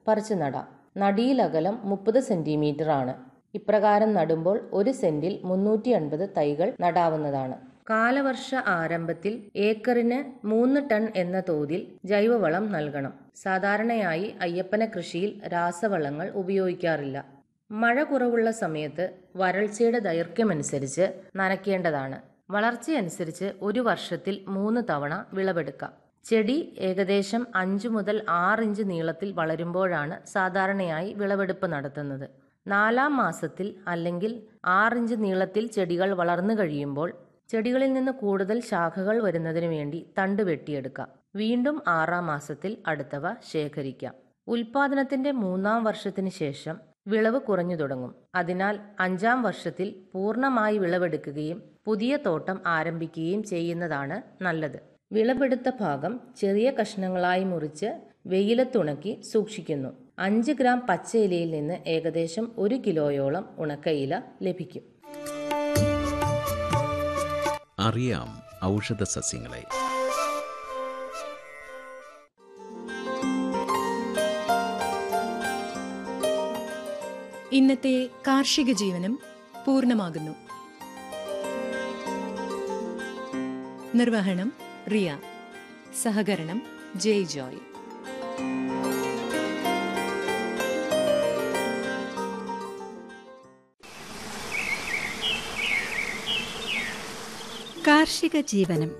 പറിച്ചു നടാം നടിയിലകലം മുപ്പത് സെന്റിമീറ്റർ ആണ് ഇപ്രകാരം നടുമ്പോൾ ഒരു സെന്റിൽ മുന്നൂറ്റി അൻപത് തൈകൾ നടാവുന്നതാണ് കാലവർഷ ആരംഭത്തിൽ ഏക്കറിന് മൂന്ന് ടൺ എന്ന തോതിൽ ജൈവവളം നൽകണം സാധാരണയായി അയ്യപ്പന കൃഷിയിൽ രാസവളങ്ങൾ ഉപയോഗിക്കാറില്ല മഴ കുറവുള്ള സമയത്ത് വരൾച്ചയുടെ ദൈർഘ്യമനുസരിച്ച് നനയ്ക്കേണ്ടതാണ് വളർച്ചയനുസരിച്ച് ഒരു വർഷത്തിൽ മൂന്ന് തവണ വിളവെടുക്കാം ചെടി ഏകദേശം അഞ്ചു മുതൽ ആറ് ഇഞ്ച് നീളത്തിൽ വളരുമ്പോഴാണ് സാധാരണയായി വിളവെടുപ്പ് നടത്തുന്നത് നാലാം മാസത്തിൽ അല്ലെങ്കിൽ ആറിഞ്ച് നീളത്തിൽ ചെടികൾ വളർന്നു കഴിയുമ്പോൾ ചെടികളിൽ നിന്ന് കൂടുതൽ ശാഖകൾ വരുന്നതിന് വേണ്ടി തണ്ട് വെട്ടിയെടുക്കാം വീണ്ടും ആറാം മാസത്തിൽ അടുത്തവ ശേഖരിക്കാം ഉൽപാദനത്തിന്റെ മൂന്നാം വർഷത്തിന് ശേഷം വിളവ് കുറഞ്ഞു തുടങ്ങും അതിനാൽ അഞ്ചാം വർഷത്തിൽ പൂർണ്ണമായി വിളവെടുക്കുകയും പുതിയ തോട്ടം ആരംഭിക്കുകയും ചെയ്യുന്നതാണ് നല്ലത് വിളവെടുത്ത ഭാഗം ചെറിയ കഷ്ണങ്ങളായി മുറിച്ച് വെയിലത്തുണക്കി സൂക്ഷിക്കുന്നു അഞ്ച് ഗ്രാം പച്ചയിലയിൽ നിന്ന് ഏകദേശം ഒരു കിലോയോളം ഉണക്കയില ലഭിക്കും അറിയാം ഔഷധ സസ്യങ്ങളെ ഇന്നത്തെ കാർഷിക ജീവനം പൂർണ്ണമാകുന്നു നിർവഹണം റിയ സഹകരണം ജയ് ജോയ് കാർഷിക ജീവനം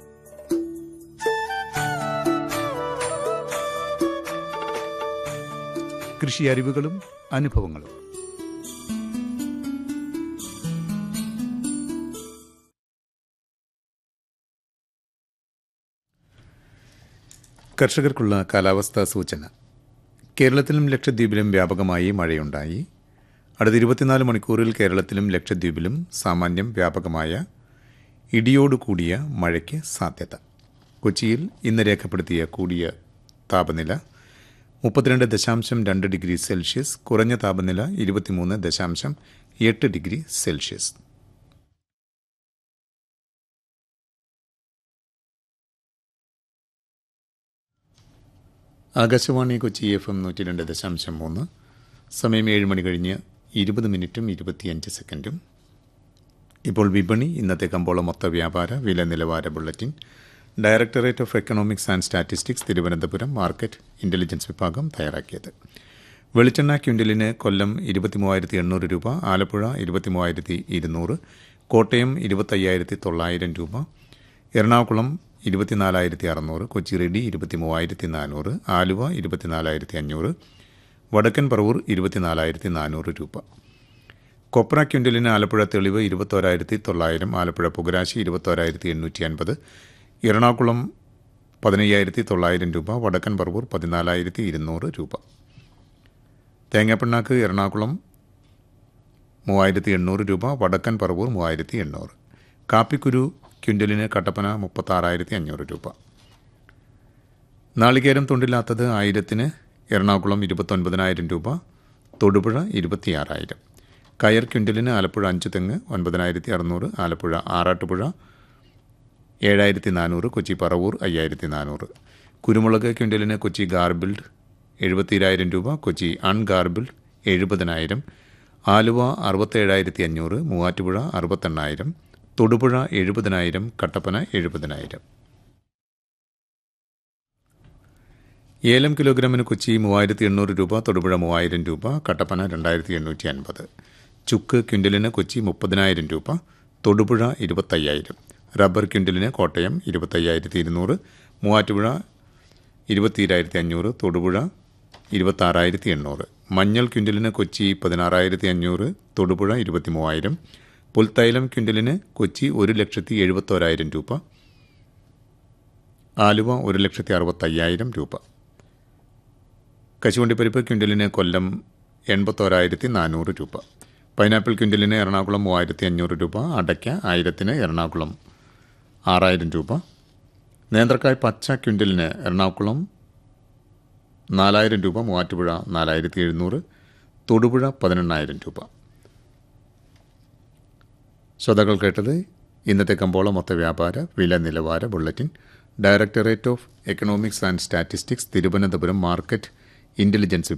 കൃഷി അറിവുകളും അനുഭവങ്ങളും കർഷകർക്കുള്ള കാലാവസ്ഥാ സൂചന കേരളത്തിലും ലക്ഷദ്വീപിലും വ്യാപകമായി മഴയുണ്ടായി അടുത്ത ഇരുപത്തിനാല് മണിക്കൂറിൽ കേരളത്തിലും ലക്ഷദ്വീപിലും സാമാന്യം വ്യാപകമായ ഇടിയോടുകൂടിയ മഴയ്ക്ക് സാധ്യത കൊച്ചിയിൽ ഇന്ന് രേഖപ്പെടുത്തിയ കൂടിയ താപനില മുപ്പത്തിരണ്ട് ദശാംശം രണ്ട് ഡിഗ്രി സെൽഷ്യസ് കുറഞ്ഞ താപനില ഇരുപത്തിമൂന്ന് ദശാംശം എട്ട് degree Celsius Akashvani Kochi F M നൂറ്റി രണ്ട് ദശാംശം മൂന്ന് സമയം ഏഴ് മണി കഴിഞ്ഞ് ഇരുപത് മിനിറ്റും ഇരുപത്തിയഞ്ച് സെക്കൻഡും ഇപ്പോൾ വിപണി ഇന്നത്തെ കമ്പോള മൊത്ത വ്യാപാര വില നിലവാര bulletin directorate of economics and statistics Thiruvananthapuram market intelligence വിഭാഗം തയ്യാറാക്കിയത് വെളിച്ചെണ്ണ ക്വിൻ്റലിന് കൊല്ലം ഇരുപത്തിമൂവായിരത്തി എണ്ണൂറ് രൂപ ആലപ്പുഴ ഇരുപത്തിമൂവായിരത്തി ഇരുന്നൂറ് കോട്ടയം ഇരുപത്തയ്യായിരത്തി തൊള്ളായിരം രൂപ എറണാകുളം ഇരുപത്തിനാലായിരത്തി അറുന്നൂറ് കൊച്ചി റെഡി ഇരുപത്തിമൂവായിരത്തി നാനൂറ് ആലുവ ഇരുപത്തിനാലായിരത്തി അഞ്ഞൂറ് വടക്കൻ പറവൂർ ഇരുപത്തിനാലായിരത്തി നാനൂറ് രൂപ കൊപ്ര ക്വിൻ്റലിന് ആലപ്പുഴ തെളിവ് ഇരുപത്തോരായിരത്തി തൊള്ളായിരം ആലപ്പുഴ പുകരാശി ഇരുപത്തോരായിരത്തി എണ്ണൂറ്റി അൻപത് എറണാകുളം പതിനയ്യായിരത്തി തൊള്ളായിരം രൂപ വടക്കൻ പറവൂർ പതിനാലായിരത്തി ഇരുന്നൂറ് രൂപ തേങ്ങാപ്പിണ്ണാക്ക് എറണാകുളം മൂവായിരത്തി എണ്ണൂറ് രൂപ വടക്കൻ പറവൂർ മൂവായിരത്തി എണ്ണൂറ് കാപ്പിക്കുരു ക്വിൻ്റലിന് കട്ടപ്പന മുപ്പത്താറായിരത്തി അഞ്ഞൂറ് രൂപ നാളികേരം തൊണ്ടില്ലാത്തത് ആയിരത്തിന് എറണാകുളം ഇരുപത്തൊൻപതിനായിരം രൂപ തൊടുപുഴ ഇരുപത്തിയാറായിരം കയർ ക്വിൻ്റലിന് ആലപ്പുഴ അഞ്ച് തെങ്ങ് ഒൻപതിനായിരത്തി അറുന്നൂറ് ആലപ്പുഴ ആറാട്ടുപുഴ ഏഴായിരത്തി നാനൂറ് കൊച്ചി പറവൂർ അയ്യായിരത്തി നാനൂറ് കുരുമുളക് ക്വിൻ്റലിന് കൊച്ചി ഗാർബിൾഡ് എഴുപത്തിരായിരം രൂപ കൊച്ചി അൺഗാർബിൾഡ് എഴുപതിനായിരം ആലുവ അറുപത്തേഴായിരത്തി അഞ്ഞൂറ് മൂവാറ്റുപുഴ അറുപത്തെണ്ണായിരം തൊടുപുഴ എഴുപതിനായിരം കട്ടപ്പന എഴുപതിനായിരം ഏലം കിലോഗ്രാമിന് കൊച്ചി മൂവായിരത്തി എണ്ണൂറ് രൂപ തൊടുപുഴ മൂവായിരം രൂപ കട്ടപ്പന രണ്ടായിരത്തി എണ്ണൂറ്റി അൻപത് ചുക്ക് ക്വിൻ്റലിന് കൊച്ചി മുപ്പതിനായിരം രൂപ തൊടുപുഴ ഇരുപത്തയ്യായിരം റബ്ബർ ക്വിൻ്റലിന് കോട്ടയം ഇരുപത്തയ്യായിരത്തി ഇരുന്നൂറ് മൂവാറ്റുപുഴ ഇരുപത്തിരായിരത്തി അഞ്ഞൂറ് തൊടുപുഴ ഇരുപത്താറായിരത്തി എണ്ണൂറ് മഞ്ഞൾ ക്വിൻ്റലിന് കൊച്ചി പതിനാറായിരത്തി അഞ്ഞൂറ് തൊടുപുഴ ഇരുപത്തി മൂവായിരം പുൽത്തൈലം ക്വിൻ്റലിന് കൊച്ചി ഒരു ലക്ഷത്തി എഴുപത്തോരായിരം രൂപ ആലുവ ഒരു ലക്ഷത്തി അറുപത്തയ്യായിരം രൂപ കശുവണ്ടിപ്പരിപ്പ് ക്വിൻ്റലിന് കൊല്ലം എൺപത്തോരായിരത്തി നാനൂറ് രൂപ പൈനാപ്പിൾ ക്വിൻ്റലിന് എറണാകുളം മൂവായിരത്തി അഞ്ഞൂറ് രൂപ അടയ്ക്ക ആയിരത്തിന് എറണാകുളം ആറായിരം രൂപ നേന്ത്രക്കായ് പച്ച ക്വിൻ്റലിന് എറണാകുളം നാലായിരം രൂപ മൂവാറ്റുപുഴ നാലായിരത്തി എഴുന്നൂറ് തൊടുപുഴ പതിനെണ്ണായിരം രൂപ ശ്രോതാക്കൾ കേട്ടത് ഇന്നത്തെ കമ്പോള മൊത്ത വ്യാപാര വില നിലവാര bulletin directorate of economics and statistics Thiruvananthapuram market intelligence